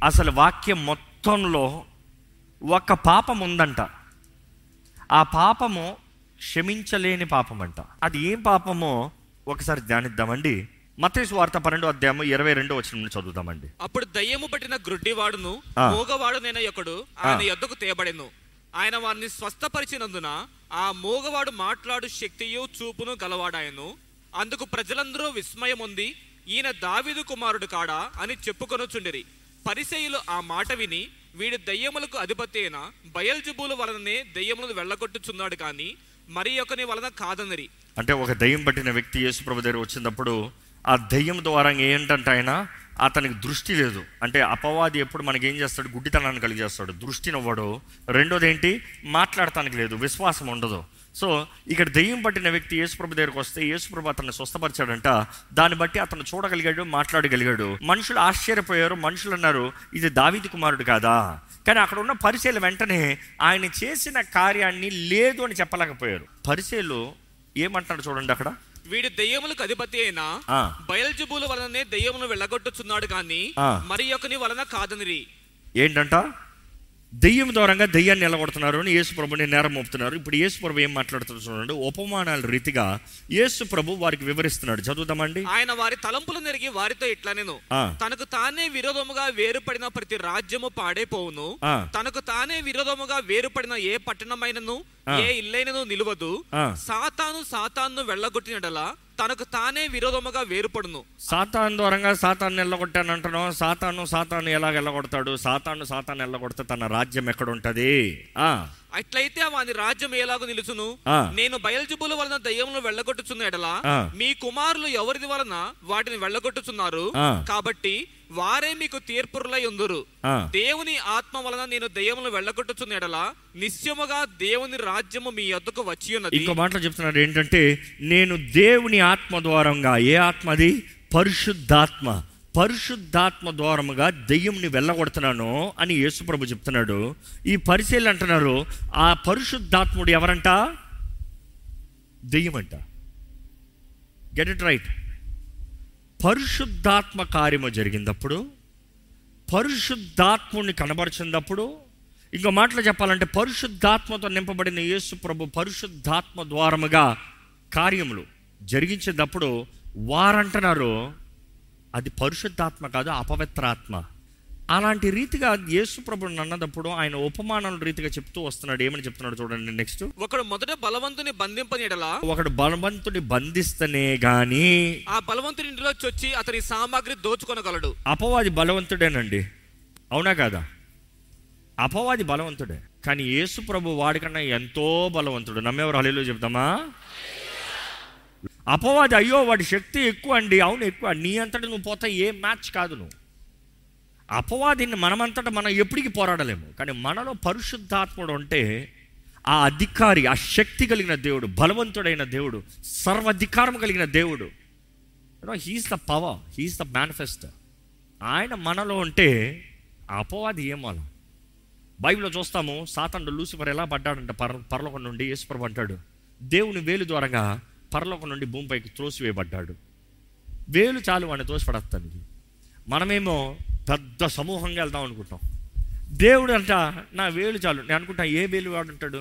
అసలు వాక్యం మొత్తంలో ఒక పాపం ఉందంట ఆ పాపము క్షమించలేని పాపం అంట అది ఏం పాపమో ఒకసారి ధ్యానిద్దామండి మతేసు వార్త పన్నెండు అధ్యాయము ఇరవై రెండో వచ్చిన చదువుతామండి అప్పుడు దయ్యము పట్టిన గ్రుడ్డివాడును ఆ. మూగవాడునైన ఒకడు ఆయన యొద్దకు తేబడెను ఆయన వారిని స్వస్థపరిచినందున ఆ మూగవాడు మాట్లాడు శక్తియు చూపును గలవాడాయను అందుకు ప్రజలందరూ విస్మయం ఉంది ఈయన దావీదు కుమారుడు కాడా అని చెప్పుకొనుచుండిరి పరిసయులు ఆ మాట విని వీడి దయ్యములకు అధిపతి అయిన బయల్జుబులు వలననే దయ్యములను వెళ్ళగొట్టుచున్నాడు కానీ మరి ఒకని వలన కాదనిరి అంటే ఒక దయ్యం పట్టిన వ్యక్తి యేసుప్రభు దగ్గర వచ్చినప్పుడు ఆ దయ్యం ద్వారా ఏంటంటే ఆయన అతనికి దృష్టి లేదు అంటే అపవాది ఎప్పుడు మనకి ఏం చేస్తాడు గుడ్డితనాన్ని కలిగేస్తాడు దృష్టినివ్వడు రెండోది ఏంటి మాట్లాడటానికి లేదు విశ్వాసం ఉండదు సో ఇక్కడ దెయ్యం పట్టిన వ్యక్తి యేసుప్రభు దగ్గరకు వస్తే యేసుప్రభు అతన్ని స్వస్థపరిచాడంట దాన్ని బట్టి అతను చూడగలిగాడు మాట్లాడగలిగాడు మనుషులు ఆశ్చర్యపోయారు మనుషులు అన్నారు ఇది దావీది కుమారుడు కాదా కానీ అక్కడ ఉన్న పరిచయలు వెంటనే ఆయన చేసిన కార్యాన్ని లేదు అని చెప్పలేకపోయారు పరిచయలు ఏమంటాడు చూడండి అక్కడ వీడి దయ్యములకు అధిపతి అయిన ఆ. బయల్జుబుల వలననే దయ్యమును వెళ్ళగొట్టుచున్నాడు కానీ ఆ. మరి ఒకని వలన కాదనిరి ఏంటంట దెయ్యం ద్వారంగా దెయ్యాన్ని నిలగొడుతున్నారు అని యేసు ప్రభుని నేరం మోపుతున్నారు ఇప్పుడు యేసు ప్రభు ఏం మాట్లాడుతున్నారు చూడండి ఉపమానాల రీతిగా యేసు ప్రభు వారికి వివరిస్తున్నాడు చదువుతామండి ఆయన వారి తలంపులు నెరిగి వారితో ఇట్లా నేను ఆ. తనకు తానే విరోధముగా వేరుపడిన ప్రతి రాజ్యము పాడైపోవును ఆ. తనకు తానే విరోధముగా వేరుపడిన ఏ పట్టణమైనను ఆ. ఏ ఇల్లైనను నిలువదు ఆ. సాతాను సాతాను వెళ్ళగొట్టినడలా తనకు తానే విరోధముగా వేరుపడును సాతాన్ ద్వారంగా సాతాన్ని ఎల్లగొట్టాను అంటున్నాం సాతాను సాతాను ఎలాగ ఎల్లగొడతాడు సాతాను సాతాను ఎల్లగొడితే తన రాజ్యం ఎక్కడ ఉంటది ఆ అట్లయితే వాని రాజ్యం ఎలాగో నిలుచును ఆ. నేను బయల్జుబుల వలన దయ్యమును వెళ్ళగొట్టుచున్న ఎడలా ఆ. మీ కుమారులు ఎవరిది వలన వాటిని వెళ్ళగొట్టుచున్నారు ఆ. కాబట్టి వారే మీకు తీర్పురులై ఉందురు ఆ. దేవుని ఆత్మ వలన నేను దయ్యమును వెళ్ళగొట్టుచున్న ఎడలా నిశ్చయముగా దేవుని రాజ్యము మీ యొద్దకు వచ్చి ఉన్నది ఇంకో మాటలు చెప్తున్నాడు ఏంటంటే నేను దేవుని ఆత్మ ద్వారంగా ఏ ఆత్మ అది పరిశుద్ధాత్మ పరిశుద్ధాత్మ ద్వారముగా దెయ్యంని వెళ్ళగొడుతున్నాను అని యేసుప్రభు చెప్తున్నాడు ఈ పరిశీలన అంటున్నారు ఆ పరిశుద్ధాత్ముడు ఎవరంట దెయ్యమంట గెట్ ఇట్ రైట్ పరిశుద్ధాత్మ కార్యము జరిగినప్పుడు పరిశుద్ధాత్ముని కనబరిచినప్పుడు ఇంకో మాటలు చెప్పాలంటే పరిశుద్ధాత్మతో నింపబడిన యేసు ప్రభు పరిశుద్ధాత్మ ద్వారముగా కార్యములు జరిగించేటప్పుడు వారంటున్నారు అది పరిశుద్ధాత్మ కాదు అపవిత్రాత్మ అలాంటి రీతిగా యేసు ప్రభుని అన్నదప్పుడు ఆయన ఉపమానాల రీతిగా చెప్తూ వస్తున్నాడు ఏమని చెప్తున్నాడు చూడండి నెక్స్ట్ ఒకడు మొదట బలవంతుని బంధింపని ఎడలా ఒకడు బలవంతుని బంధిస్తనే గాని ఆ బలవంతుని ఇంటిలో చొచ్చి అతని సామాగ్రి దోచుకొనగలడు అపవాది బలవంతుడేనండి అవునా కాదా అపవాది బలవంతుడే కానీ యేసు ప్రభు వాడికన్నా ఎంతో బలవంతుడు నమ్మేవారు హలీలో చెప్తామా అపవాది అయ్యో వాడి శక్తి ఎక్కువ అండి అవును ఎక్కువ నీ అంతటి నువ్వు పోతే ఏ మ్యాచ్ కాదు నువ్వు అపవాదిని మనమంతటా మనం ఎప్పటికీ పోరాడలేము కానీ మనలో పరిశుద్ధాత్ముడు ఉంటే ఆ అధికారి ఆ శక్తి కలిగిన దేవుడు బలవంతుడైన దేవుడు సర్వాధికారం కలిగిన దేవుడు he's the power he's the manifesto ఆయన మనలో ఉంటే ఆ అపవాది ఏమాల బైబిల్లో చూస్తాము సాతండు లూసిఫర్ ఎలా పడ్డాడంట పర పరలోకం నుండి యేసుప్రభు అంటాడు దేవుని వేలు ద్వారంగా పరలోకం నుండి భూమిపైకి త్రోసివేయబడ్డాడు వేలు చాలు వాడిని తోసిపడతానికి మనమేమో పెద్ద సమూహంగా వెళ్దాం అనుకుంటాం దేవుడు అంట నా వేలు చాలు నేను అనుకుంటా ఏ వేలు వాడు ఉంటాడు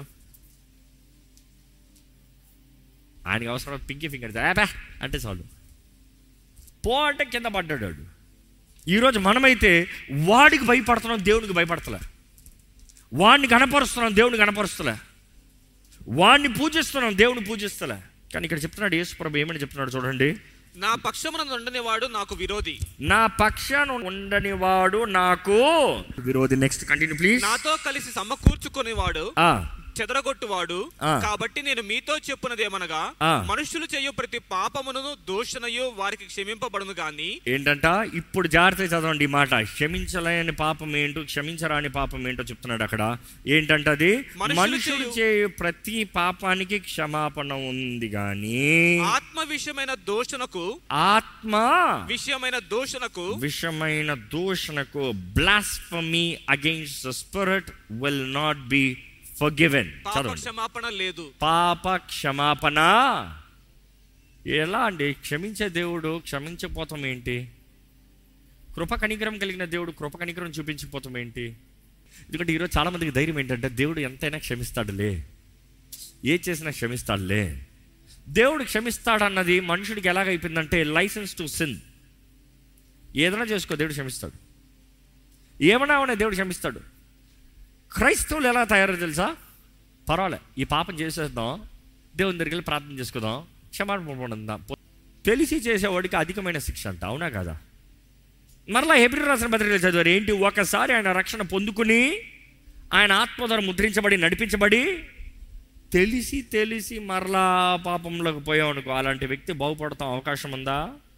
ఆయనకి అవసరం పింకీ ఫింగర్ ఏబా అంటే చాలు పో అంటే కింద పడ్డాడు వాడు. ఈరోజు మనమైతే వాడికి భయపడుతున్నాం దేవునికి భయపడతలే వాడిని కనపరుస్తున్నాం దేవుని కనపరుస్తలే వాడిని పూజిస్తున్నాం దేవుని పూజిస్తలే కానీ ఇక్కడ చెప్తున్నాడు యేసుప్రభు ఏమని చెప్తున్నాడు చూడండి నా పక్షమున ఉండని వాడు నాకు విరోధి నా పక్షాన ఉండని వాడు నాకు విరోధి నెక్స్ట్ కంటిన్యూ ప్లీజ్ నాతో కలిసి సమకూర్చుకుని వాడు ఆ చెదరగొట్టువాడు ఆ. కాబట్టి నేను మీతో చెప్పున్నదేమనగా ఆ. మనుషులు చేయు ప్రతి పాపమును దూషణయు వారికి క్షమింపబడును గాని ఏంటంట ఇప్పుడు జాగ్రత్తగా చదవండి ఈ మాట క్షమించలేని పాపం ఏంటో క్షమించరాని పాపం ఏంటో చెప్తున్నాడు అక్కడ ఏంటంట అది మనుషులు మనుషులు చేయు- చేయు ప్రతి పాపానికి క్షమాపణ ఉంది గాని ఆత్మ విషయమైన దూషణకు ఆత్మ విషయమైన దూషణకు విషమైన దూషణకు blasphemy against the spirit will not be forgiven పాప చదవండి క్షమాపణ లేదు పాప క్షమాపణ ఎలా అండి క్షమించే దేవుడు క్షమించపోతాం ఏంటి కృప కనికరం కలిగిన దేవుడు కృప కనికరం చూపించిపోతాం ఏంటి ఎందుకంటే ఈరోజు చాలామందికి ధైర్యం ఏంటంటే దేవుడు ఎంతైనా క్షమిస్తాడులే ఏ చేసినా క్షమిస్తాడులే దేవుడు క్షమిస్తాడన్నది మనుషుడికి ఎలాగైపోయిందంటే లైసెన్స్ టు సిన్ ఏదైనా చేసుకో దేవుడు క్షమిస్తాడు ఏమన్నా ఉన్నా దేవుడు క్షమిస్తాడు క్రైస్తవులు ఎలా తయారో తెలుసా పర్వాలే ఈ పాపం చేసేద్దాం దేవుని దగ్గరికి వెళ్ళి ప్రార్థన చేసుకుందాం క్షమాపణ పొందుదాం తెలిసి చేసేవాడికి అధికమైన శిక్ష అంట అవునా కదా మరలా హెబ్రి రాసిన పత్రికలు చదివారు ఏంటి ఒకసారి ఆయన రక్షణ పొందుకుని ఆయన ఆత్మ ద్వారా ముద్రించబడి నడిపించబడి తెలిసి తెలిసి మరలా పాపంలోకి పోయామనుకో అలాంటి వ్యక్తి బాగుపడతాం అవకాశం ఉందా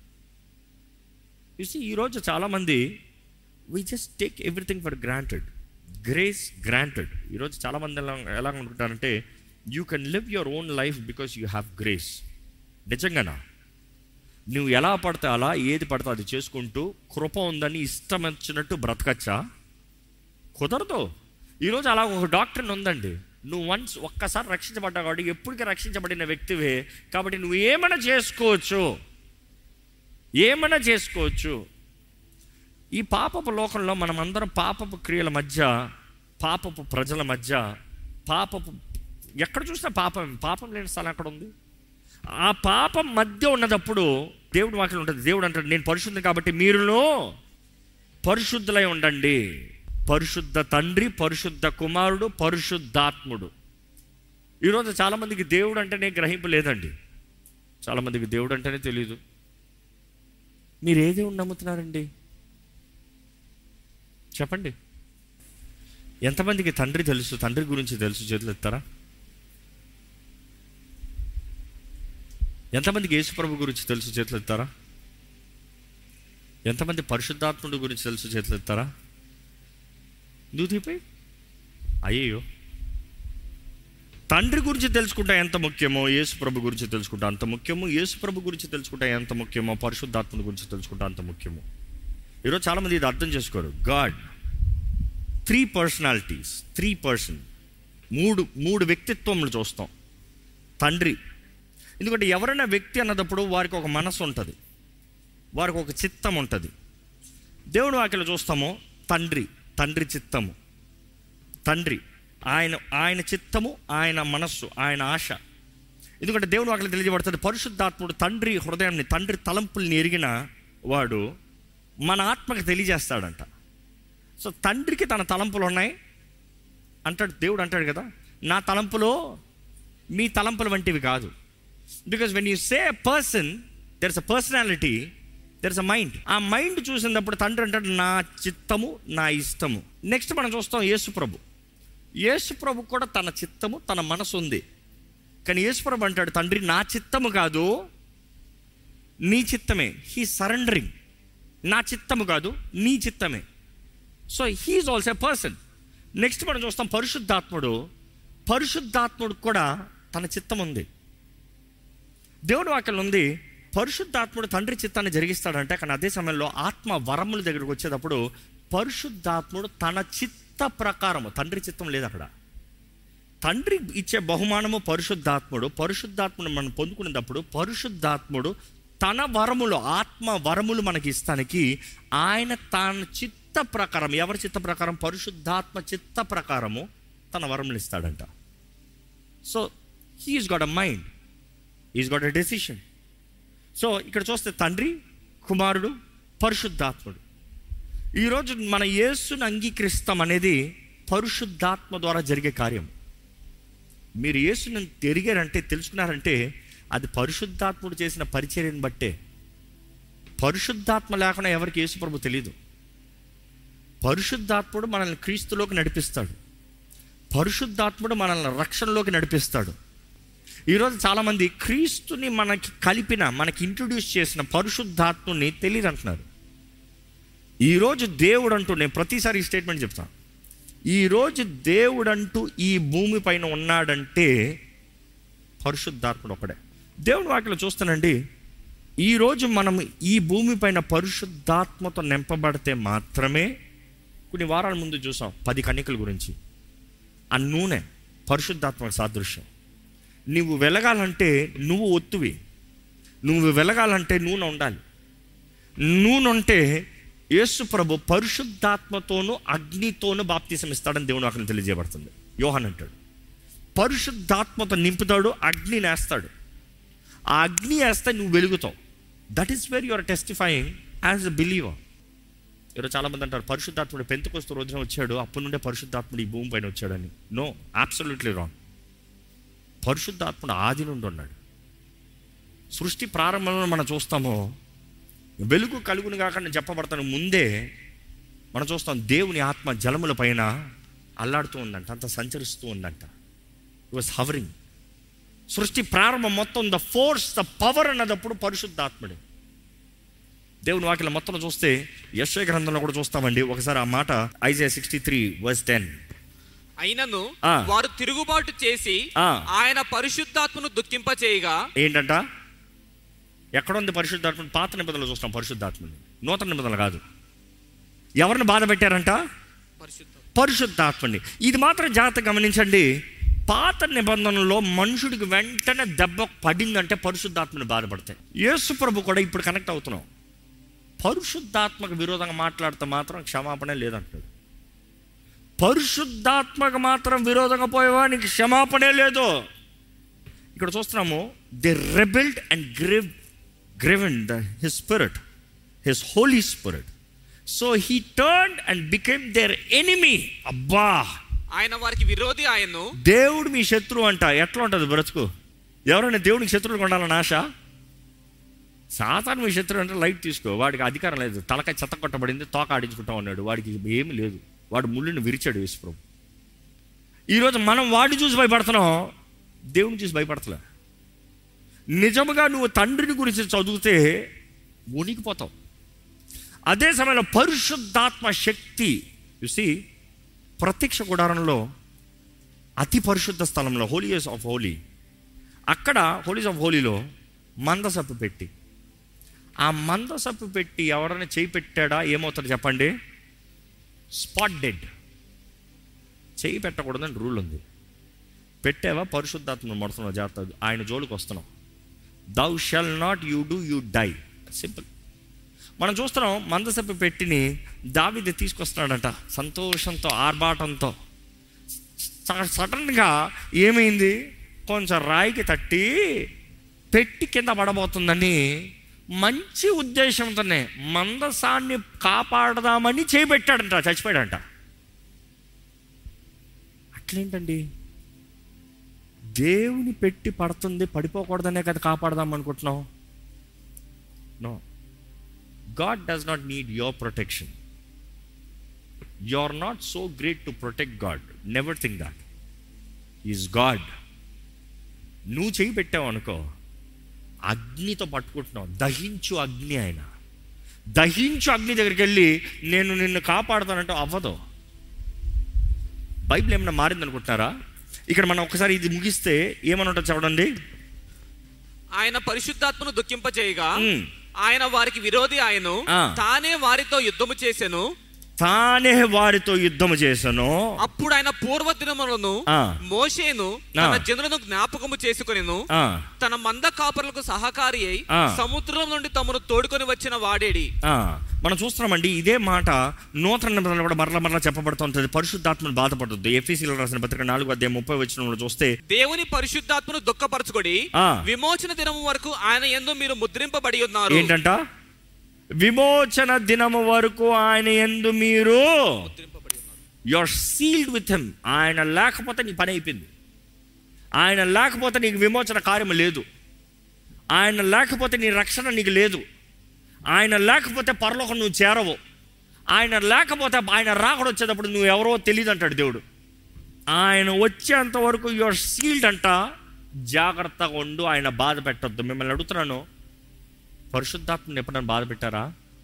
చూసి ఈరోజు చాలామంది we just take everything for granted grace granted ఈరోజు చాలామంది ఎలా ఎలా అనుకుంటారంటే you can live your own life because you have grace నిజంగానా నువ్వు ఎలా పడితే అలా ఏది పడితే అది చేసుకుంటూ కృప ఉందని ఇష్టం వచ్చినట్టు బ్రతకచ్చా కుదరదు ఈరోజు అలా ఒక డాక్టర్ ఉందండి నువ్వు వన్స్ ఒక్కసారి రక్షించబడ్డావు కాబట్టి ఎప్పటికీ రక్షించబడిన వ్యక్తివే కాబట్టి నువ్వు ఏమైనా చేసుకోవచ్చు ఏమైనా చేసుకోవచ్చు ఈ పాపపు లోకంలో మనం అందరం పాపపు క్రియల మధ్య పాపపు ప్రజల మధ్య పాపపు ఎక్కడ చూసినా పాపం పాపం లేని స్థలం ఎక్కడ ఉంది ఆ పాపం మధ్య ఉన్నదప్పుడు దేవుడు వాక్యం ఉంటుంది దేవుడు అంటాడు నేను పరిశుద్ధం కాబట్టి మీరును పరిశుద్ధులై ఉండండి పరిశుద్ధ తండ్రి పరిశుద్ధ కుమారుడు పరిశుద్ధాత్ముడు ఈరోజు చాలామందికి దేవుడు అంటేనే గ్రహింపు లేదండి చాలామందికి దేవుడు అంటేనే తెలియదు మీరు ఏ దేవుడు నమ్ముతున్నారండి చెప్పండి ఎంతమందికి తండ్రి తెలుసు తండ్రి గురించి తెలుసు చేతులు ఎత్తారా ఎంతమందికి యేసుప్రభు గురించి తెలుసు చేతులు ఎత్తారా ఎంతమంది పరిశుద్ధాత్ముడు గురించి తెలుసు చేతులు ఎత్తారా నువ్వు తీపై అయ్యో తండ్రి గురించి తెలుసుకుంటా ఎంత ముఖ్యమో యేసు ప్రభు గురించి తెలుసుకుంటా అంత ముఖ్యమో యేసు ప్రభు గురించి తెలుసుకుంటా ఎంత ముఖ్యమో పరిశుద్ధాత్ముడి గురించి తెలుసుకుంటా అంత ముఖ్యమో ఈరోజు చాలామంది ఇది అర్థం చేసుకోరు God three personalities three person మూడు మూడు వ్యక్తిత్వములు చూస్తాం తండ్రి ఎందుకంటే ఎవరైనా వ్యక్తి అన్నదప్పుడు వారికి ఒక మనసు ఉంటుంది వారికి ఒక చిత్తం ఉంటుంది దేవుడు వాక్యలో చూస్తాము తండ్రి తండ్రి చిత్తము తండ్రి ఆయన ఆయన చిత్తము ఆయన మనస్సు ఆయన ఆశ ఎందుకంటే దేవుడు వాక్యలో తెలియజేయబడుతుంది పరిశుద్ధాత్ముడు తండ్రి హృదయాన్ని తండ్రి తలంపుల్ని ఎరిగిన వాడు మన ఆత్మకి తెలియజేస్తాడంట సో తండ్రికి తన తలంపులు ఉన్నాయి అంటాడు దేవుడు అంటాడు కదా నా తలంపులో మీ తలంపులు వంటివి కాదు because when you say person there is a personality there is a mind ఆ మైండ్ చూసినప్పుడు తండ్రి అంటాడు నా చిత్తము నా ఇష్టము నెక్స్ట్ మనం చూస్తాం యేసుప్రభు యేసుప్రభు కూడా తన చిత్తము తన మనసు ఉంది కానీ యేసుప్రభు అంటాడు తండ్రి నా చిత్తము కాదు నీ చిత్తమే హీ సరెండరింగ్ నా చిత్తము కాదు నీ చిత్తమే so he is also a person next మనం చూస్తాం పరిశుద్ధాత్ముడు పరిశుద్ధాత్ముడు కూడా తన చిత్తం ఉంది దేవుడు వాక్యం ఉంది పరిశుద్ధాత్ముడు తండ్రి చిత్తాన్ని జరిగిస్తాడంటే కానీ అదే సమయంలో ఆత్మ వరముల దగ్గరకు వచ్చేటప్పుడు పరిశుద్ధాత్ముడు తన చిత్త ప్రకారము తండ్రి చిత్తం లేదు అక్కడ తండ్రి ఇచ్చే బహుమానము పరిశుద్ధాత్ముడు పరిశుద్ధాత్ముడు మనం పొందుకునేటప్పుడు పరిశుద్ధాత్ముడు తన వరములు ఆత్మ వరములు మనకి ఇస్తానికి ఆయన తన చిత్త ప్రకారం ఎవరి చిత్త ప్రకారం పరిశుద్ధాత్మ చిత్త ప్రకారము తన వరములు ఇస్తాడంట so he is got a mind is got a decision so ఇక్కడ చూస్తే తండ్రి కుమారుడు పరిశుద్ధాత్ముడు ఈరోజు మన యేసుని అంగీకరిస్తాం అనేది పరిశుద్ధాత్మ ద్వారా జరిగే కార్యం మీరు యేసుని తిరిగారంటే తెలుసుకున్నారంటే అది పరిశుద్ధాత్ముడు చేసిన పరిచర్యను బట్టే పరిశుద్ధాత్మ లేకుండా ఎవరికి యేసు ప్రభు తెలియదు పరిశుద్ధాత్ముడు మనల్ని క్రీస్తులోకి నడిపిస్తాడు పరిశుద్ధాత్ముడు మనల్ని రక్షణలోకి నడిపిస్తాడు ఈరోజు చాలామంది క్రీస్తుని మనకి కలిపిన మనకి ఇంట్రొడ్యూస్ చేసిన పరిశుద్ధాత్ముని తెలియదు అంటున్నారు ఈరోజు దేవుడు అంటూ నేను ప్రతిసారి ఈ స్టేట్మెంట్ చెప్తాను ఈరోజు దేవుడు అంటూ ఈ భూమి పైన ఉన్నాడంటే పరిశుద్ధాత్ముడు ఒకడే దేవుడి వాక్యలో చూస్తానండి ఈరోజు మనం ఈ భూమి పైన పరిశుద్ధాత్మతో నింపబడితే మాత్రమే కొన్ని వారాల ముందు చూసాం పది కన్నికల గురించి ఆ నూనె పరిశుద్ధాత్మ సాదృశ్యం నువ్వు వెలగాలంటే నువ్వు ఒత్తువి నువ్వు వెలగాలంటే నూనె ఉండాలి నూనె ఉంటే యేసు ప్రభు పరిశుద్ధాత్మతోనూ అగ్నితోనూ బాప్తీసం ఇస్తాడని దేవుడు అక్కడ తెలియజేయబడుతుంది యోహన్ అంటాడు పరిశుద్ధాత్మతో నింపుతాడు అగ్ని నేస్తాడు ఆ అగ్ని వేస్తే నువ్వు వెలుగుతావు that is where your testifying as a believer ఈరోజు చాలామంది అంటారు పరిశుద్ధాత్ముడు పెంతకొస్తూ రోజున వచ్చాడు అప్పటి నుండే పరిశుద్ధాత్ముడు ఈ భూమి పైన వచ్చాడని నో అబ్సల్యూట్లీ రాంగ్ పరిశుద్ధాత్ముడు ఆది నుండి ఉన్నాడు సృష్టి ప్రారంభంలో మనం చూస్తాము వెలుగు కలుగును కాకుండా చెప్పబడతాను ముందే మనం చూస్తాం దేవుని ఆత్మ జలముల పైన అల్లాడుతూ ఉందంట అంత సంచరిస్తూ ఉందంట ఇట్ వాస్ హవరింగ్ సృష్టి ప్రారంభం మొత్తం ద ఫోర్స్ ద పవర్ అన్నదప్పుడు పరిశుద్ధాత్ముడే దేవుని వాక్యం మొత్తం చూస్తే యశ్వ గ్రంథంలో కూడా చూస్తామండి ఒకసారి ఆ మాట ఐజే సిక్స్టీ త్రీ వర్స్ టెన్ అయినను ఆ. వారు తిరుగుబాటు చేసి ఆ. ఆయన పరిశుద్ధాత్మను దుఃఖింప చేయగా ఏంటంట ఎక్కడుంది పరిశుద్ధాత్మ పాత నిబంధనలు చూస్తాం పరిశుద్ధాత్మని నూతన నిబంధనలు కాదు ఎవరిని బాధ పెట్టారంట పరిశుద్ధ పరిశుద్ధాత్మని ఇది మాత్రం జాగ్రత్త గమనించండి పాత నిబంధనలో మనుషుడికి వెంటనే దెబ్బ పడిందంటే పరిశుద్ధాత్మని బాధపడతాయి యేసు ప్రభు కూడా ఇప్పుడు కనెక్ట్ అవుతున్నాం పరిశుద్ధాత్మకు విరోధంగా మాట్లాడితే మాత్రం క్షమాపణ లేదంటాడు పరిశుద్ధాత్మకు మాత్రం విరోధంగా పోయేవా నీకు క్షమాపణే లేదు ఇక్కడ చూస్తున్నాము the rebelled and grieve grieven the his spirit his holy spirit so he turn and became their enemy అబ్బా ఆయన వారికి విరోధి ఆయన్ను దేవుడు మీ శత్రువు అంట ఎట్లా ఉంటుంది బ్రతుకు ఎవరైనా దేవునికి శత్రువులు ఉండాలని ఆశ సాతాను మీ శత్రువు అంటే లైట్ తీసుకో వాడికి అధికారం లేదు తలకాయ చెత్త కొట్టబడింది తోక ఆడించుకుంటా ఉన్నాడు వాడికి ఏమీ లేదు వాడు ముళ్ళుని విరిచాడు యేసుప్రభు ఈరోజు మనం వాడిని చూసి భయపడుతున్నాం దేవుని చూసి భయపడతలే నిజముగా నువ్వు తండ్రిని గురించి చదివితే ఉనికిపోతావు అదే సమయంలో పరిశుద్ధాత్మ శక్తి చూసి ప్రత్యక్ష గుడారంలో అతి పరిశుద్ధ స్థలంలో హోలియస్ ఆఫ్ హోలీ అక్కడ హోలీస్ ఆఫ్ హోలీలో మందసప్పు పెట్టి ఆ మందసప్పు పెట్టి ఎవరైనా చేయి పెట్టాడా ఏమవుతాడు చెప్పండి స్పాట్ డెడ్ చేయి పెట్టకూడదని రూల్ ఉంది పెట్టావా పరిశుద్ధాత్మను మొడుతున్నావు జాగ్రత్త ఆయన జోలికి వస్తున్నావు thou shall not you do you die simple మనం చూస్తున్నాం మందసప్పు పెట్టిని దావిది తీసుకొస్తున్నాడంట సంతోషంతో ఆర్భాటంతో స- సడన్గా ఏమైంది కొంచెం రాయికి తట్టి పెట్టి కింద పడబోతుందని మంచి ఉద్దేశంతోనే మందసాన్ని కాపాడదామని చేపెట్టాడంట చచ్చిపోయాడంట అట్లేంటండి దేవుని పెట్టి పడుతుంది పడిపోకూడదనే కదా కాపాడదాం అనుకుంటున్నాం no God does not need your protection you are not so great to protect God never think that is God నువ్వు చేయి పెట్టావు అనుకో అగ్నితో పట్టుకుంటున్నావు దహించు అగ్ని ఆయన దహించు అగ్ని దగ్గరికి వెళ్ళి నేను నిన్ను కాపాడుతానంటే అవ్వదు బైబిల్ ఏమైనా మారింది అనుకుంటున్నారా ఇక్కడ మనం ఒకసారి ఇది ముగిస్తే ఏమని ఉంటుంది చెప్పడండి ఆయన పరిశుద్ధాత్మను దుఃఖింప చేయగా మ్. ఆయన వారికి విరోధి ఆయను ఆ. తానే వారితో యుద్ధము చేసెను తానే వారితో యుద్ధము చేశాను అప్పుడు ఆయన పూర్వ దినములను ఆ. మోషేను తన జనులను జ్ఞాపకము చేసుకొనిను ఆ, తన మంద కాపరులకు సహకారి అయి ఆ. సముద్రం నుండి తమను తోడుకొని వచ్చిన వాడేడి ఆ, మనం చూస్తున్నామండి ఇదే మాట నూతన నిబంధనలో కూడా మరల మరలా చెప్పబడుతుంటుంది పరిశుద్ధాత్మను బాధపడుతుంది ఎఫ్ఈసీలో రాసిన పత్రిక నాలుగు అధ్యాయం ముప్పై వచ్చిన చూస్తే దేవుని పరిశుద్ధాత్మను దుఃఖపరచుకొడి ఆ. విమోచన దినము వరకు ఆయన ఎందు మీరు ముద్రింపబడి ఉన్నారు ఏంటంట విమోచన దినము వరకు ఆయన ఎందు మీరు ముద్రింపబడి ఉన్నారు. యుర్ సీల్డ్ విత్ హిమ్ ఆయన లేకపోతే నీ పని అయిపోయింది ఆయన లేకపోతే నీకు విమోచన కార్యం లేదు ఆయన లేకపోతే నీ రక్షణ నీకు లేదు ఆయన లేకపోతే పరలోకం నువ్వు చేరవు ఆయన లేకపోతే ఆయన రాకడ వచ్చేటప్పుడు నువ్వు ఎవరో తెలియదు అంటాడు దేవుడు ఆయన వచ్చేంత వరకు యువర్ సీల్డ్ అంట జాగ్రత్తగా ఉండు ఆయన బాధ పెట్టొద్దు మిమ్మల్ని అడుగుతున్నాను పరిశుద్ధాత్మని ఎప్పుడైనా బాధ పెట్టారా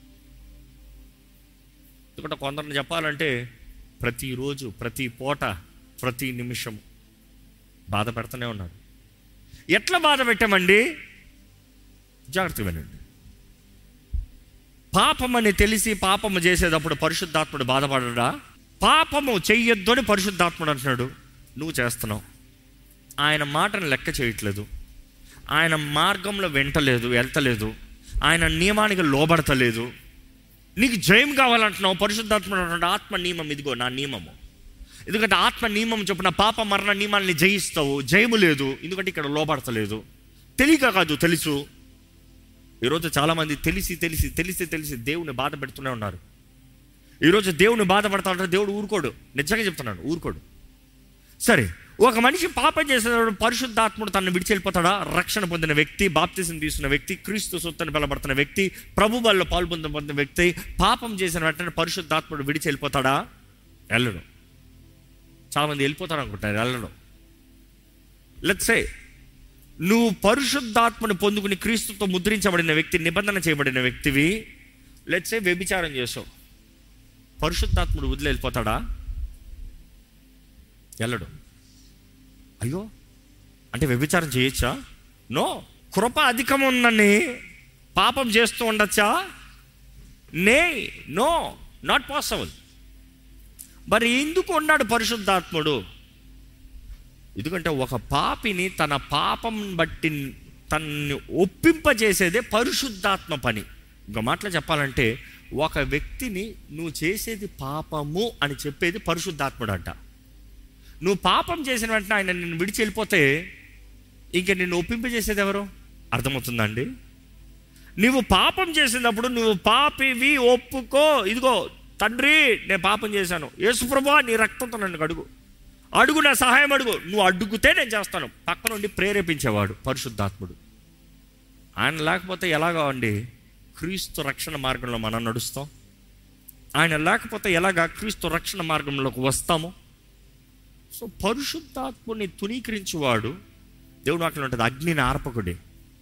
ఎందుకంటే కొందరిని చెప్పాలంటే ప్రతిరోజు ప్రతి పూట ప్రతి నిమిషం బాధ పెడుతూనే ఉన్నారు ఎట్లా బాధ పెట్టామండి జాగ్రత్తగా వినండి పాపమని తెలిసి పాపము చేసేటప్పుడు పరిశుద్ధాత్ముడు బాధపడడా పాపము చెయ్యొద్దు అని పరిశుద్ధాత్ముడు అంటున్నాడు నువ్వు చేస్తున్నావు ఆయన మాటను లెక్క చేయట్లేదు ఆయన మార్గంలో వెంటలేదు వెళ్తలేదు ఆయన నియమానికి లోబడతలేదు నీకు జయం కావాలంటున్నావు పరిశుద్ధాత్మ అంటున్నాడు, ఆత్మ నియమం ఇదిగో నా నియమము ఎందుకంటే ఆత్మ నియమం చొప్పున పాప మరణ నియమాల్ని జయిస్తావు జయము లేదు ఎందుకంటే ఇక్కడ లోపడతలేదు తెలియక కాదు తెలుసు ఈరోజు చాలామంది తెలిసి తెలిసి తెలిసి తెలిసి దేవుని బాధ పెడుతూనే ఉన్నారు ఈరోజు దేవుని బాధపడతా ఉంటారు దేవుడు ఊరుకోడు నిజంగా చెప్తున్నాడు ఊరుకోడు సరే ఒక మనిషి పాపం చేసేటప్పుడు పరిశుద్ధాత్ముడు తనను విడిచి వెళ్ళిపోతాడా రక్షణ పొందిన వ్యక్తి బాప్తిసం తీసుకున్న వ్యక్తి క్రీస్తు సొత్తని బలపడుతున్న వ్యక్తి ప్రభు బల్లో పాల్పొందిన పొందిన వ్యక్తి పాపం చేసిన వెంటనే పరిశుద్ధాత్ముడు విడిచి వెళ్ళిపోతాడా వెళ్ళడు చాలామంది వెళ్ళిపోతారు అనుకుంటారు వెళ్ళడు లెట్సే నువ్వు పరిశుద్ధాత్మను పొందుకుని క్రీస్తుతో ముద్రించబడిన వ్యక్తి నిబంధన చేయబడిన వ్యక్తివి లెట్సే వ్యభిచారం చేసావు పరిశుద్ధాత్ముడు వదిలి వెళ్ళిపోతాడా వెళ్ళడు అయ్యో అంటే వ్యభిచారం చేయొచ్చా నో కృప అధికం ఉందని పాపం చేస్తూ ఉండొచ్చా నే నో నాట్ పాసిబుల్ మరి ఎందుకు ఉన్నాడు పరిశుద్ధాత్ముడు ఎందుకంటే ఒక పాపిని తన పాపం బట్టి తనని ఒప్పింపజేసేదే పరిశుద్ధాత్మ పని ఇంకో మాటలో చెప్పాలంటే ఒక వ్యక్తిని నువ్వు చేసేది పాపము అని చెప్పేది పరిశుద్ధాత్ముడు అంట నువ్వు పాపం చేసిన వెంటనే ఆయన నిన్ను విడిచి వెళ్ళిపోతే ఇంక నిన్ను ఒప్పింపజేసేది ఎవరు అర్థమవుతుందండి నువ్వు పాపం చేసినప్పుడు నువ్వు పాపివి ఒప్పుకో ఇదిగో తండ్రి నేను పాపం చేశాను యేసుప్రభా నీ రక్తంతో నన్ను అడుగు అడుగు నా సహాయం అడుగు నువ్వు అడుగుతే నేను చేస్తాను పక్క నుండి ప్రేరేపించేవాడు పరిశుద్ధాత్ముడు ఆయన లేకపోతే ఎలాగా అండి క్రీస్తు రక్షణ మార్గంలో మనం నడుస్తాం ఆయన లేకపోతే ఎలాగా క్రీస్తు రక్షణ మార్గంలోకి వస్తాము సో పరిశుద్ధాత్ముని తునీకరించేవాడు దేవుడు అక్కడ ఉంటుంది అగ్నిని ఆర్పకుడి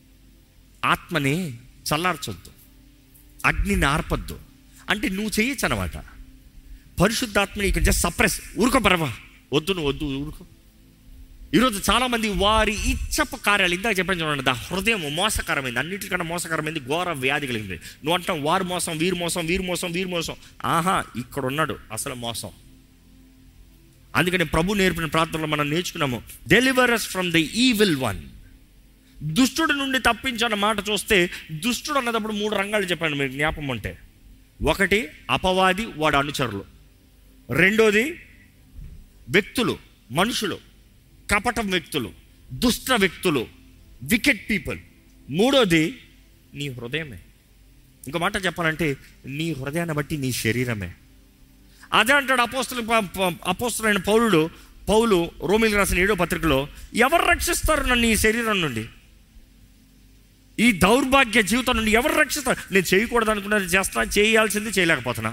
ఆత్మని చల్లార్చొద్దు అగ్నిని ఆర్పొద్దు అంటే నువ్వు చేయొచ్చు అనమాట పరిశుద్ధాత్మని ఇక్కడ జస్ట్ సప్రెస్ ఊరుకో పరవా వద్దు నువ్వు వద్దు ఊరుకో ఈరోజు చాలామంది వారి ఇచ్చపు కార్యాలు ఇందాక చెప్పాను చూడండి దా హృదయం మోసకరమైంది అన్నిటికన్నా మోసకరమైంది ఘోర వ్యాధి కలిగింది నువ్వు అంటావు వారు మోసం వీరు మోసం వీరు మోసం వీరు మోసం ఆహా ఇక్కడ ఉన్నాడు అసలు మోసం అందుకని ప్రభు నేర్పిన ప్రార్థనలో మనం నేర్చుకున్నాము deliver us from the evil one దుష్టుడి నుండి తప్పించన్న మాట చూస్తే దుష్టుడు అన్నదప్పుడు మూడు రంగాలు చెప్పాను మీకు జ్ఞాపం ఉంటే ఒకటి అపవాది వాడు అనుచరులు రెండోది వ్యక్తులు మనుషులు కపటం వ్యక్తులు దుష్ట వ్యక్తులు వికెట్ పీపుల్ మూడోది నీ హృదయమే ఇంకో మాట చెప్పాలంటే నీ హృదయాన్ని బట్టి నీ శరీరమే అదే అంటాడు అపోస్తుల అపోస్తులైన పౌరుడు పౌలు రోమిల్ రాసిన ఏడో పత్రికలో ఎవరు రక్షిస్తారు నన్ను ఈ శరీరం నుండి ఈ దౌర్భాగ్య జీవితం నుండి ఎవరు రక్షిస్తారు నేను చేయకూడదు అనుకున్నది చేస్తా చేయాల్సింది చేయలేకపోతున్నా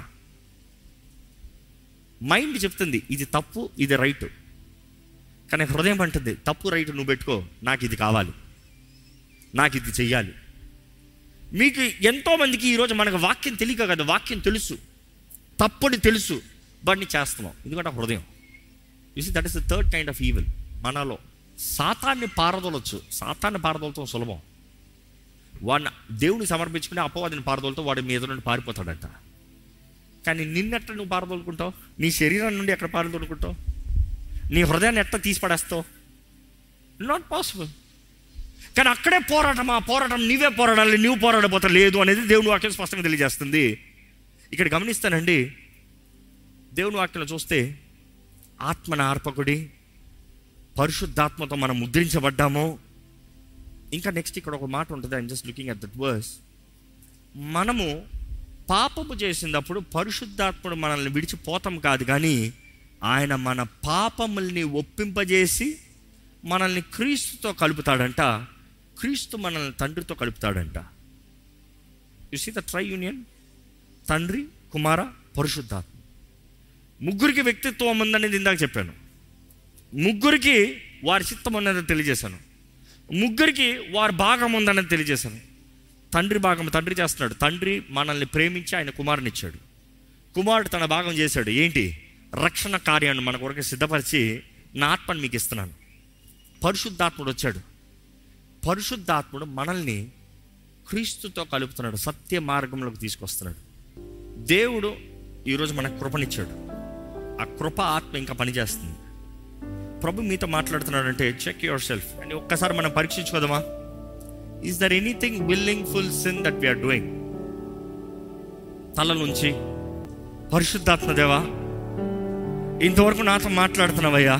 మైండ్ చెప్తుంది ఇది తప్పు ఇది రైట్ కానీ హృదయం అంటుంది తప్పు రైట్ నువ్వు పెట్టుకో నాకు ఇది కావాలి నాకు ఇది చెయ్యాలి మీకు ఎంతోమందికి ఈరోజు మనకు వాక్యం తెలియక కదా వాక్యం తెలుసు తప్పని తెలుసు వాడిని చేస్తున్నాం ఎందుకంటే ఆ హృదయం you see that is the third kind of evil మనలో సాతాన్ని పారదోలొచ్చు సాతాన్ని పారదోలతో సులభం వాడిని దేవుని సమర్పించుకుని అపవాదిని పారదోలతో వాడి మీద నుండి పారిపోతాడంట కానీ నిన్నెట్ట నువ్వు పారదోలుకుంటావు నీ శరీరం నుండి ఎక్కడ పారదోలుకుంటావు నీ హృదయాన్ని ఎట్లా తీసి పడేస్తావు నాట్ పాసిబుల్ కానీ అక్కడే పోరాటం ఆ పోరాటం నీవే పోరాడాలి నువ్వు పోరాడబోతా లేదు అనేది దేవుని వాక్యం స్పష్టంగా తెలియజేస్తుంది ఇక్కడ గమనిస్తానండి దేవుని వాక్యంలో చూస్తే ఆత్మన ఆర్పకుడి పరిశుద్ధాత్మతో మనం ముద్రించబడ్డాము ఇంకా నెక్స్ట్ ఇక్కడ ఒక మాట ఉంటుంది I'm just looking at that verse మనము పాపము చేసినప్పుడు పరిశుద్ధాత్ముడు మనల్ని విడిచిపోతాం కాదు కానీ ఆయన మన పాపముల్ని ఒప్పింపజేసి మనల్ని క్రీస్తుతో కలుపుతాడంట క్రీస్తు మనల్ని తండ్రితో కలుపుతాడంట you see the triune తండ్రి కుమార పరిశుద్ధాత్మ ముగ్గురికి వ్యక్తిత్వం ఉందనేది ఇందాక చెప్పాను ముగ్గురికి వారి చిత్తం ఉన్నదని తెలియజేశాను ముగ్గురికి వారి భాగం ఉందన్నది తెలియజేశాను తండ్రి భాగం తండ్రి చేస్తున్నాడు తండ్రి మనల్ని ప్రేమించి ఆయన కుమారుని ఇచ్చాడు కుమారుడు తన భాగం చేశాడు ఏంటి రక్షణ కార్యాన్ని మన కొరకు సిద్ధపరిచి నా ఆత్మని మీకు ఇస్తున్నాను పరిశుద్ధాత్ముడు వచ్చాడు పరిశుద్ధాత్ముడు మనల్ని క్రీస్తుతో కలుపుతున్నాడు సత్య మార్గంలోకి తీసుకొస్తున్నాడు దేవుడు ఈరోజు మనకు కృపనిచ్చాడు ఆ కృప ఆత్మ ఇంకా పనిచేస్తుంది ప్రభు మీతో మాట్లాడుతున్నాడంటే చెక్ యువర్ సెల్ఫ్ అని ఒక్కసారి మనం పరీక్షించుకోదామా is there anything willing full sin that we are doing తల నుంచి పరిశుద్ధాత్మ దేవా ఇంతవరకు నాతో మాట్లాడుతున్నావయ్యా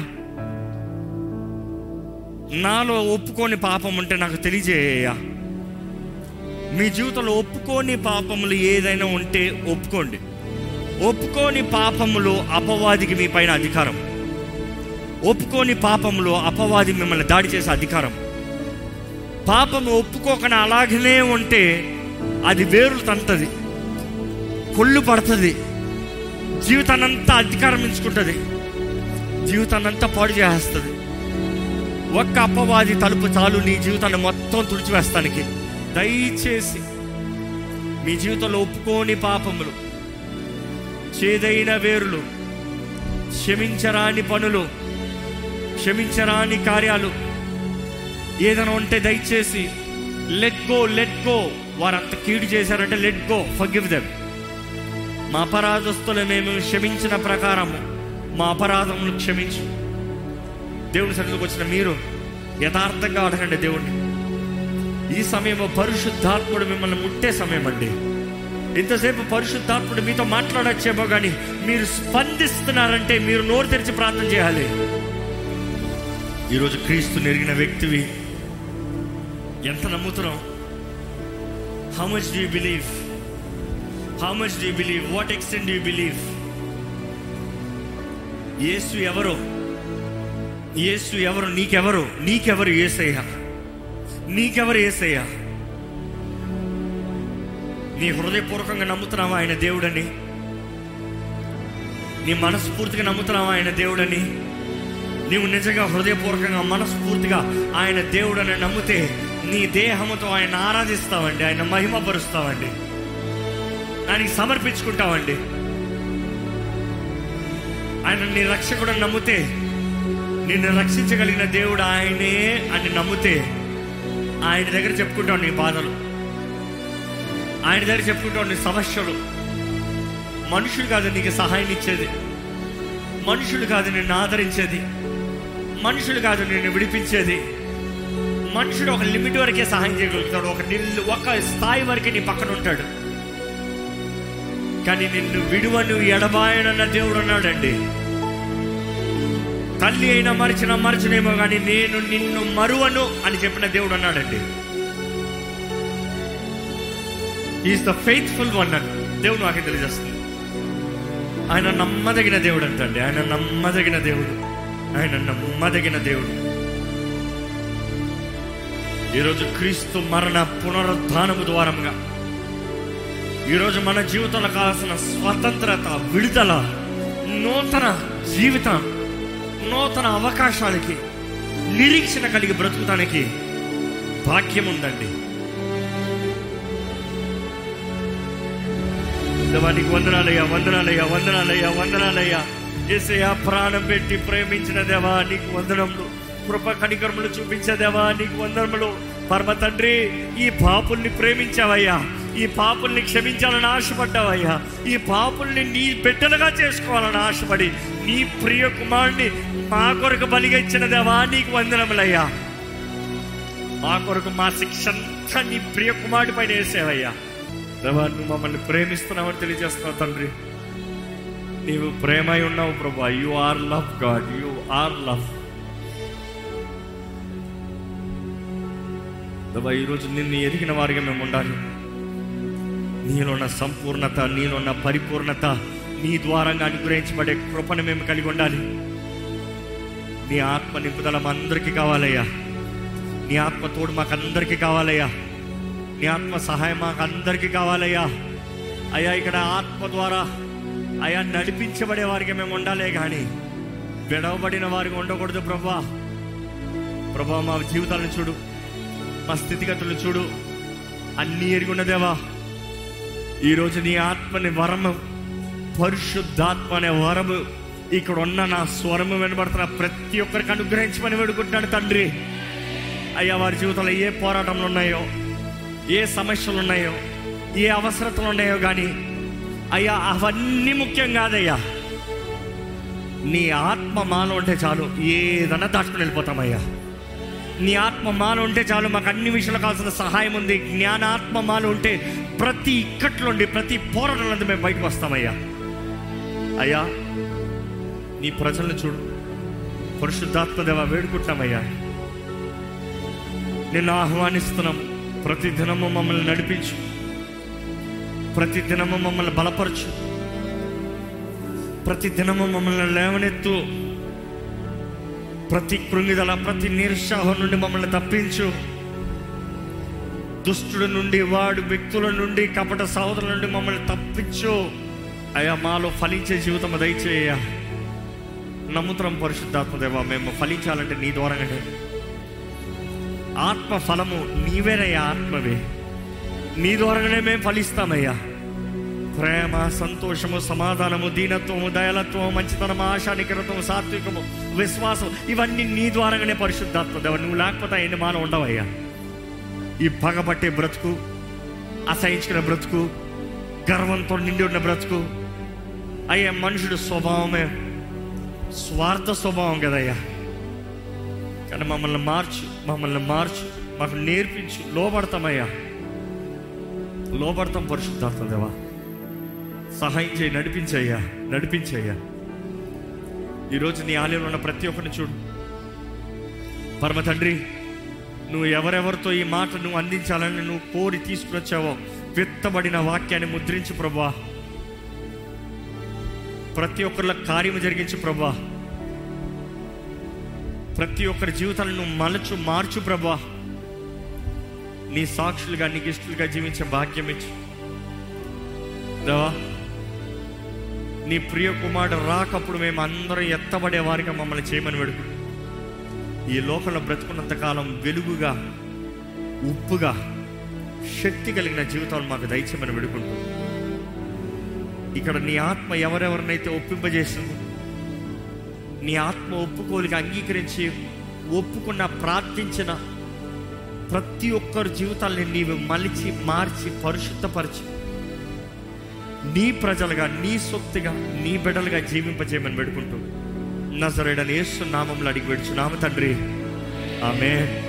నాలో ఒప్పుకోని పాపం ఉంటే నాకు తెలియజేయ్యా మీ జీవితంలో ఒప్పుకోని పాపములు ఏదైనా ఉంటే ఒప్పుకోండి ఒప్పుకోని పాపములు అపవాదికి మీ పైన అధికారం ఒప్పుకోని పాపములు అపవాది మిమ్మల్ని దాడి చేసే అధికారం పాపము ఒప్పుకోకుండా అలాగనే ఉంటే అది వేరులు తంతది కొళ్ళు పడుతుంది జీవితాన్నంతా అధికారం ఎంచుకుంటుంది జీవితాన్నంతా పాడు చేస్తుంది ఒక్క అపవాది తలుపు చాలు నీ జీవితాన్ని మొత్తం తుడిచివేస్తానికి దయచేసి మీ జీవితంలో ఒప్పుకోని పాపములు చేదైన వేరులు క్షమించరాని పనులు క్షమించరాని కార్యాలు ఏదైనా ఉంటే దయచేసి లెట్ గో లెట్ గో వారంత కీడు చేశారంటే లెట్ గో ఫర్గివ్ దెమ్ మా అపరాధస్తులు మేము క్షమించిన ప్రకారము మా అపరాధములు క్షమించు దేవుని సన్నిధికి వచ్చిన మీరు యథార్థంగా అడగండి దేవుణ్ణి ఈ సమయంలో పరిశుద్ధాత్ముడు మిమ్మల్ని ముట్టే సమయం అండి ఇంతసేపు పరిశుద్ధాత్ముడు మీతో మాట్లాడచ్చేమో కానీ మీరు స్పందిస్తున్నారంటే మీరు నోరు తెరిచి ప్రార్థన చేయాలి ఈరోజు క్రీస్తు నెరిగిన వ్యక్తివి ఎంత నమ్ముతున్నాం how much do believe how much do believe what extend you believe యేసు ఎవరు యేసు ఎవరు నీకెవరు నీకెవరు ఏసయ్య నీకెవరు ఏసయ్య నీ హృదయపూర్వకంగా నమ్ముతున్నావా ఆయన దేవుడని నీ మనస్ఫూర్తిగా నమ్ముతున్నావా ఆయన దేవుడని నీవు నిజంగా హృదయపూర్వకంగా మనస్ఫూర్తిగా ఆయన దేవుడని నమ్మితే నీ దేహముతో ఆయన ఆరాధిస్తావండి ఆయన మహిమపరుస్తావండి ఆయనకి సమర్పించుకుంటావండి ఆయన నీ రక్షకుడు నమ్మితే నిన్ను రక్షించగలిగిన దేవుడు ఆయనే అని నమ్మితే ఆయన దగ్గర చెప్పుకుంటావు నీ బాధలు ఆయన దగ్గర చెప్పుకుంటావు నీ సమస్యలు మనుషుడు కాదు నీకు సహాయం ఇచ్చేది మనుషుడు కాదు నిన్ను ఆదరించేది మనుషుడు కాదు నిన్ను విడిపించేది మనుషుడు ఒక లిమిట్ వరకే సహాయం చేయగలుగుతాడు ఒక నిల్లు ఒక స్థాయి వరకే నీ పక్కన ఉంటాడు కానీ నిన్ను విడువను ఎడబాయనన్న దేవుడు అన్నాడండి తల్లి అయినా మరిచిన మరచనేమో కానీ నేను నిన్ను మరువను అని చెప్పిన దేవుడు అన్నాడండి ఈజ్ ద ఫెయిత్ఫుల్ వన్ అని దేవుడు నాకు తెలియజేస్తుంది ఆయన నమ్మదగిన దేవుడు అంటండి ఆయన నమ్మదగిన దేవుడు ఆయన నమ్మదగిన దేవుడు ఈరోజు క్రీస్తు మరణ పునరుద్ధానము ద్వారముగా ఈరోజు మన జీవితంలో కావాల్సిన స్వతంత్రత విడుదల నూతన జీవితం నూతన అవకాశాలకి నిరీక్షణ కలిగి బ్రతుకుతానికి భాగ్యం ఉందండి దేవా, నీకు వందనాలయ్యా వందనాలయ్యా వందనాలయ్యా వందనాలయ్యా ఏసయ్యా ప్రాణం పెట్టి ప్రేమించిన దేవా నీకు వందనములు కృప కనికరములు చూపించే దేవా నీకు వందనములు పరమ తండ్రి ఈ పాపుల్ని ప్రేమించావయ్యా ఈ పాపుల్ని క్షమించాలని ఆశపడ్డావయ్యా ఈ పాపుల్ని నీ బిడ్డలుగా చేసుకోవాలని ఆశపడి నీ ప్రియ కుమారుని మా కొరకు బలిగా ఇచ్చిన దేవా నీకు వందనములయ్యా మా కొరకు మా శిక్ష అంతా నీ ప్రియ కుమారుడి పైన వేసేవయ్యా దేవా నువ్వు మమ్మల్ని ప్రేమిస్తున్నావని తెలియజేస్తున్నావు తండ్రి నీవు ప్రేమై ఉన్నావు ప్రభా you are love God you are love దేవా ఈరోజు నిన్ను ఎరిగిన వారిగా మేము ఉండాలి నీలో ఉన్న సంపూర్ణత నీలో ఉన్న పరిపూర్ణత నీ ద్వారంగా అనుగ్రహించబడే కృపను మేము కలిగి ఉండాలి నీ ఆత్మ నింపుదల మా అందరికీ కావాలయ్యా నీ ఆత్మ తోడు మాకు అందరికీ కావాలయ్యా నీ ఆత్మ సహాయం మాకు అందరికీ కావాలయ్యా అయ్యా ఇక్కడ ఆత్మ ద్వారా అయ్యా నడిపించబడే వారికి మేము ఉండాలే కానీ విడవబడిన వారికి ఉండకూడదు ప్రభా ప్రభా మా జీవితాలను చూడు మా స్థితిగతులను చూడు అన్నీ ఎరిగి ఉన్నదేవా ఈరోజు నీ ఆత్మని వరము పరిశుద్ధాత్మ అనే వరము ఇక్కడ ఉన్న నా స్వరము వినబడుతున్న ప్రతి ఒక్కరికి అనుగ్రహించమని వేడుకుంటున్నాడు తండ్రి అయ్యా వారి జీవితంలో ఏ పోరాటంలో ఉన్నాయో ఏ సమస్యలు ఉన్నాయో ఏ అవసరతలు ఉన్నాయో కానీ అయ్యా అవన్నీ ముఖ్యం కాదయ్యా నీ ఆత్మ మాలో ఉంటే చాలు ఏదన్నా దాటుకుని వెళ్ళిపోతామయ్యా నీ ఆత్మ మాలో ఉంటే చాలు మాకు అన్ని విషయాలు కావాల్సిన సహాయం ఉంది జ్ఞానాత్మ మాలో ఉంటే ప్రతి ఇక్కట్లోండి ప్రతి పోరాటంలో మేము బయటకు వస్తామయ్యా అయ్యా నీ ప్రజలను చూడు పరిశుద్ధాత్మదేవ వేడుకుంటామయ్యా నిన్ను ఆహ్వానిస్తున్నాం ప్రతి దినము మమ్మల్ని నడిపించు ప్రతి దినము మమ్మల్ని బలపరచు ప్రతి దినము మమ్మల్ని లేవనెత్తు ప్రతి కృంగిదల ప్రతి నిరుత్సాహం నుండి మమ్మల్ని తప్పించు దుష్టుడి నుండి వాడు వ్యక్తుల నుండి కపట సహోదరుల నుండి మమ్మల్ని తప్పించు అయ్యా మాలో ఫలించే జీవితం దయచేయ నమ్ముతరం పరిశుద్ధాత్మదేవా మేము ఫలించాలంటే నీ ద్వారానే ఆత్మ ఫలము నీవేనయ్యా ఆత్మవే నీ ద్వారానే మేము ఫలిస్తామయ్యా ప్రేమ సంతోషము సమాధానము దీనత్వము దయాలత్వము మంచితనము ఆశా నికరత్వము సాత్వికము విశ్వాసం ఇవన్నీ నీ ద్వారానే పరిశుద్ధాత్మ దేవ నువ్వు లేకపోతే ఎన్ని మానం ఉండవయ్యా ఈ పగబట్టే బ్రతుకు అసహించుకునే బ్రతుకు గర్వంతో నిండి ఉన్న బ్రతుకు అయ్యా మనుషుడు స్వభావమే స్వార్థ స్వభావం కదయ్యా కానీ మమ్మల్ని మార్చు మమ్మల్ని మార్చు మాకు నేర్పించు లోపడతామయ్యా లోపడతాం పరిశుద్ధాత్మ దేవా సహాయం చేయి నడిపించయ్యా నడిపించయ్యా ఈరోజు నీ ఆలయంలో ఉన్న ప్రతి ఒక్కరిని చూడు పరమ తండ్రి నువ్వు ఎవరెవరితో ఈ మాట నువ్వు అందించాలని నువ్వు కోరి తీసుకుని వచ్చావో విత్తబడిన వాక్యాన్ని ముద్రించు ప్రభా ప్రతి ఒక్కరిలో కార్యము జరిగించు ప్రభా ప్రతి ఒక్కరి జీవితాలను నువ్వు మలచు మార్చు ప్రభా నీ సాక్షులుగా నీకు ఇష్టలుగా జీవించే భాగ్యం ఇచ్చు దేవా నీ ప్రియ కుమారుడు రాకప్పుడు మేము అందరం ఎత్తబడే వారిగా మమ్మల్ని చేయమని వేడుకు ఈ లోకంలో బ్రతుకున్నంత కాలం వెలుగుగా ఉప్పుగా శక్తి కలిగిన జీవితాలు మాకు దయచేయమని వేడుకుంటూ ఇక్కడ నీ ఆత్మ ఎవరెవరినైతే ఒప్పింపజేసిందో నీ ఆత్మ ఒప్పుకోలిక అంగీకరించి ఒప్పుకున్న ప్రార్థించిన ప్రతి ఒక్కరి జీవితాల్ని నీవు మలిచి మార్చి పరిశుద్ధపరిచి నీ ప్రజలుగా నీ సొత్తుగా నీ బిడ్డలుగా జీవింపజేయమని పెడుకుంటూ నజరేడని యేసు నామంలో అడిగి పెడుచు నామ తండ్రి ఆమె